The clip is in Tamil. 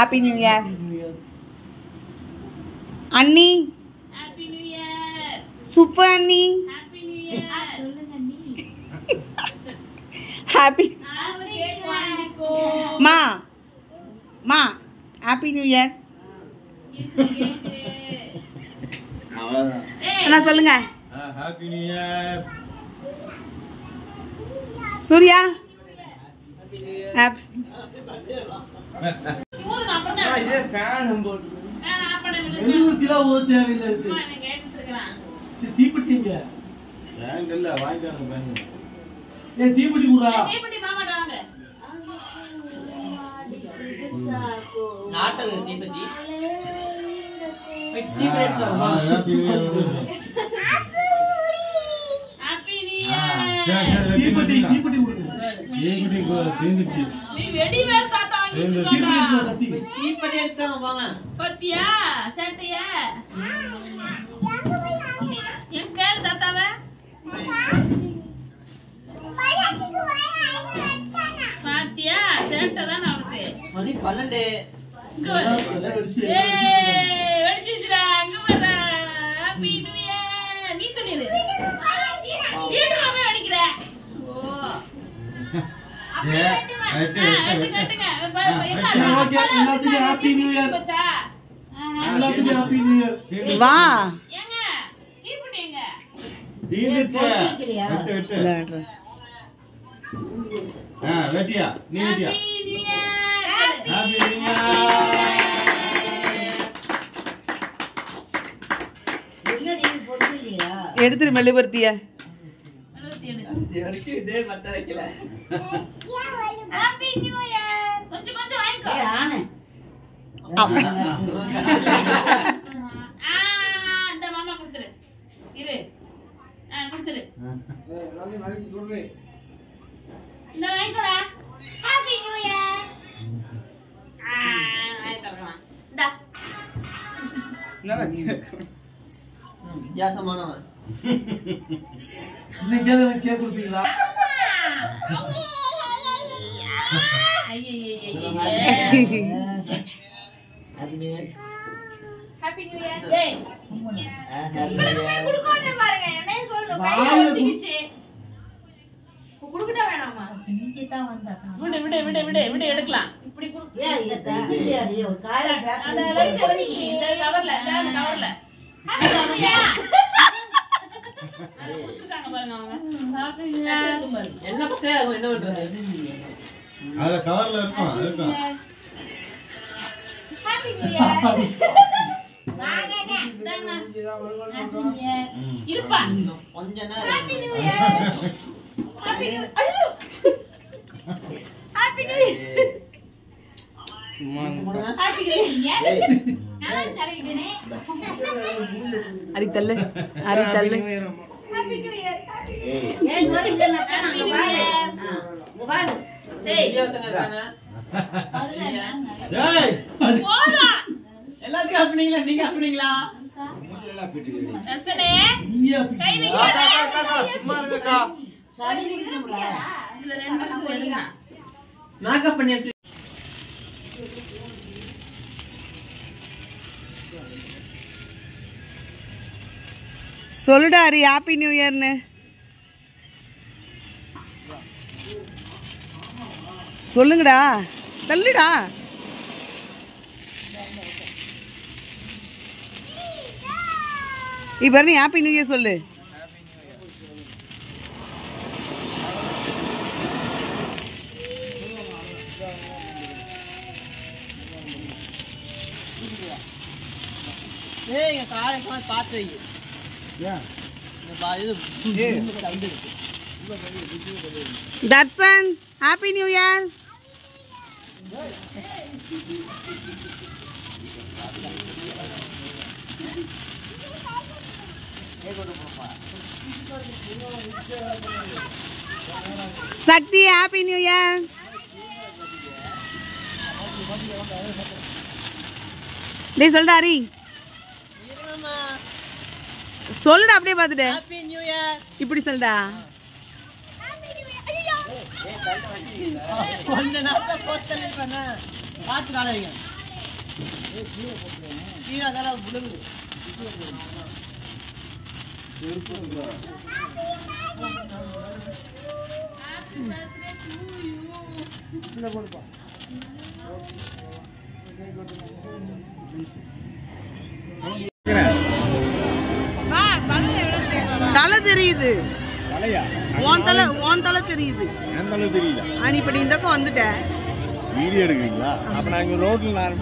ஹாப்பி நியூ இயர் அண்ணி ஹாப்பி நியூ இயர் சூப்பர் அண்ணி ஹாப்பி நியூ இயர் சொல்லுங்க நீ ஹாப்பி நாம கேக் வாங்கிக்கோ மா மா ஹாப்பி நியூ இயர் அவ்வளவுதான் அண்ணா சொல்லுங்க happy new year Surya happy இவரு அப்புறம் தான் இதே ஃபேன் போட்டு நான் அப்பட விழுந்து மெழுகுவர்த்திலாம் ஊத்த தேவையில்லை இருக்கு அம்மா என்ன கேட்டுட்டு இருக்கறான் சரி தீப்பெட்டிங்க ஃபேன் இல்ல வாங்கிட்டு வாங்க ஏன் தீப்பெட்டி குடுறா தீப்பெட்டி மாமாட்ட வாங்க நாட்டது தீபதி தீபதி எடுத்து வரமா happy new year happy new சரி, இயர் சரி, தீப்பெட்டி தீப்பெட்டி கொடுங்க தீப்பெட்டி தீந்துச்சு நீ வெடி வேற தாத்தா வாங்கி தீப்பெட்டி வச்சுக்கோடா எடுத்து வா, கத்தி தீபதி எடுத்தாங்க வாங்க பத்தியா சேட்டையா என் கேள் தாத்தாவ பாத்தியா சேட்டை தானே அவனுக்கு மணி பன்னெண்டு இங்க வரு. எல்லாம் வெடிச்சு ஏய், வெடிச்சிருச்சுடா, அங்க பாருடா. Happy New Year. நீ சொல்லிடு. வீட்டுல போய் வெடிக்கிற. ஓ. அப்படியே ஏ, வெட்டுங்க. வெட்டு, ஆ, வெட்டு, வெட்டுங்க, வெட்டு. வெட்டுங்க. இப்ப- இப்ப என்ன, வெட்டு. அப்பா ஓகே, தான் எல்லாத்துக்கும் வெட்டுனா Happy New Year. போச்சா? ஆஹா. எல்லாத்துக்கும் ஹாப்பி நியூ இயர் வா ஏங்க, தீப்பெட்டி எங்க? தீந்துச்சு வெட்டு வெட்டு விளையாடுறேன். ஆ வெட்டியா நீ வெட்டியா Happy New Year. சொல்லு. ஹாப்பி நியூ இயர் எடுத்துரு மெழுகுவர்த்திய அறுபத்தி ஏழு. இதே பத்த வைக்கல Happy New Year. கொஞ்சம் கொஞ்சம் வாங்கிக்கோ ஆ, இந்த மாமா கொடுத்துரு இரு ஆ கொடுத்துரு இந்த வாங்கிக்கோடா ஹாப்பி நியூ இயர் ஆ வாங்கி தரலாம் இந்தா வித்தியாசமானவன் இன்னைக்கு எனக்கு கேக் கொடுப்பீங்களா ஹாப்பி நியூ இயர் டேய் உங்களுக்கு கொடுக்கவே பாருங்க என்ன சொல்லணும் கையில வாயில ஒட்டிக்கிச்சு குடுக்கட்டா வேணாமா விடு விடு விடு விடு விடு எடுக்கலாம் இப்படி குடு அந்த லைட் எடுங்க இந்த கவர்ல இந்த அந்த கவர்ல ஹாப்பி நியூ இயர் கொடுத்துருக்காங்க பாருங்க அவங்க ஹாப்பி நியூ இயர் பாருங்க என்ன பசே அவன் என்ன பண்றது அதுல கவர்ல இருக்கும் இருக்கும் ஹாப்பி நியூ இயர் வாங்க இந்தாங்க ஹாப்பி நியூ இயர் ம். இருப்பா கொஞ்ச ஹாப்பி நேரம் நியூ இயர் ஹாப்பி நியூ ஐயோ happy new year happy new year நான் கரெக்ட்டனே அரி தள்ளு அரி தள்ளு happy new year happy new ஏய், இயர் டேய் ஒருத்தங்க இருக்காங்க ஏய், போடா எல்லாத்துக்கும் அப்படிங்களா நீங்க அப்படிங்களா மூஞ்சிலெல்லாம் பிடிக்குது. தர்சனே நீயே கை அப்படி வைக்காத சும்மா இருங்கக்கா இதுல ரெண்டு பக்கம் எடுங்க மேக்கப் பண்ணி எடுத்து சொல்லுடா ஹரி ஹாப்பி நியூ இயர்னு சொல்லுங்கடா தள்ளுடா இப்போ நீ ஹாப்பி நியூ இயர் சொல்லு ஏய் இங்க காலை காலை பார்த்து வை ஏன்? இந்த பா இது சைடு இருக்கு Darshan happy new year Shakti happy new year டேய் சொல்லுடா ஹரி இருங்கம்மா சொல்லுடா அப்படியே பார்த்துட்டு ஹாப்பி நியூ இயர் இப்படி சொல்லுடா கொஞ்ச நேரத்தை போஸ்டல் பண்ண பார்த்து காலைங்க கீழே அதெல்லாம் விழுகுது தலை தெரியுது தலையா உன் தலை உன் தலை தெரியுது என் தலை தெரியல ஆ, நீ இப்ப நீ இந்த பக்கம் வந்துட்ட வீடியோ எடுக்கிறீங்களா அப்ப நாங்க ரோட்ல நான்